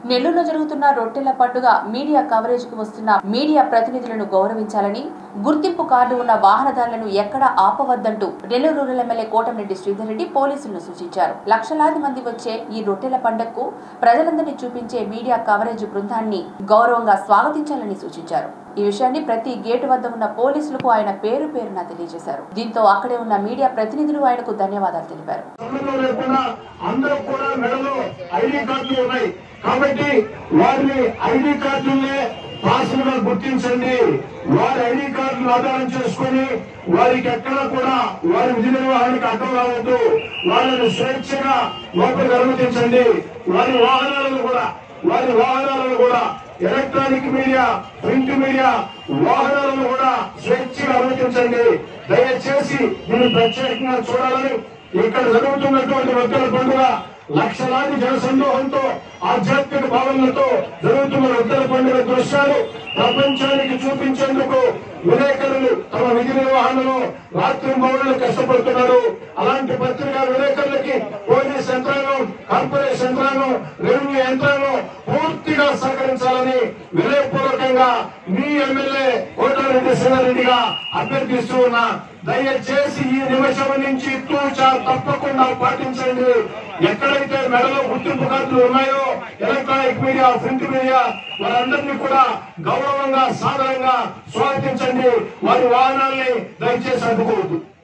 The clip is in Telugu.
నెల్లూరులో జరుగుతున్న రొట్టెల పండుగ మీడియా కవరేజ్ కు వస్తున్న మీడియా ప్రతినిధులను గౌరవించాలని గుర్తింపు కార్డు ఉన్న వాహనదారులను ఎక్కడా ఆపవద్దంటూ నెల్లూరు రూరల్ ఎమ్మెల్యే కోటమిరెడ్డి శ్రీధర్ రెడ్డి పోలీసులను సూచించారు లక్షలాది మంది వచ్చే ఈ రొట్టెల పండుగకు ప్రజలందరినీ చూపించే మీడియా కవరేజ్ బృందాన్ని గౌరవంగా స్వాగతించాలని సూచించారు ఈ విషయాన్ని ప్రతి గేటు వద్ద ఉన్న పోలీసులకు ఆయన పేరు పేరున తెలియజేశారు దీంతో అక్కడే ఉన్న మీడియా ప్రతినిధులు ఆయనకు ధన్యవాదాలు తెలిపారు సంబంధం లేకుండా అందరూ కూడా మెడలో ఐడి కార్డులు ఉన్నాయి కాబట్టి వారిని ఐడి కార్డులనే పాసులుగా గుర్తించండి వారి ఐడి కార్డులు ఆధారం చేసుకొని వారికి ఎక్కడా కూడా వారి విధి నిర్వహణకు అడ్డం రావద్దు వాళ్ళని స్వేచ్ఛగా లోపలికి అనుమతించండి వారి వాహనాలను కూడా వారి వాహనాలను కూడా ఎలక్ట్రానిక్ మీడియా ప్రింట్ మీడియా వాహనాలను కూడా స్వేచ్ఛగా అనుమతించండి దయచేసి దీన్ని ప్రత్యేకంగా చూడాలని ఇక్కడ జరుగుతున్నటువంటి వ్యక్తుల పండుగ లక్షలాది జనసందోహంతో ఆధ్యాత్మిక భావనలతో జరుగుతున్న వ్యక్తుల పండుగ దృశ్యాలు ప్రపంచానికి చూపించేందుకు విలేకరులు తమ విధి నిర్వహణలో రాత్రి మౌనులు కష్టపడుతున్నారు అలాంటి పత్రికా విలేకరులకి పోలీస్ యంత్రాంగం కార్పొరేషన్ యంత్రాంగం రెవెన్యూ యంత్రాంగం పూర్తిగా సహకరించాలని వినయపూర్వకంగా మీ ఎమ్మెల్యే కోటారెడ్డి సింహారెడ్డిగా అభ్యర్థిస్తూ ఉన్నా దయచేసి ఈ నిమిషం నుంచి తూచా తప్పకుండా పాటించండి ఎక్కడైతే మెడలో గుర్తింపు కార్డులు ఉన్నాయో ఎలక్ట్రానిక్ మీడియా ప్రింట్ మీడియా వారందరినీ కూడా గౌరవంగా సాధారణంగా స్వాగతించండి వారి వాహనాల్ని దయచేసి అడ్డుకోవద్దు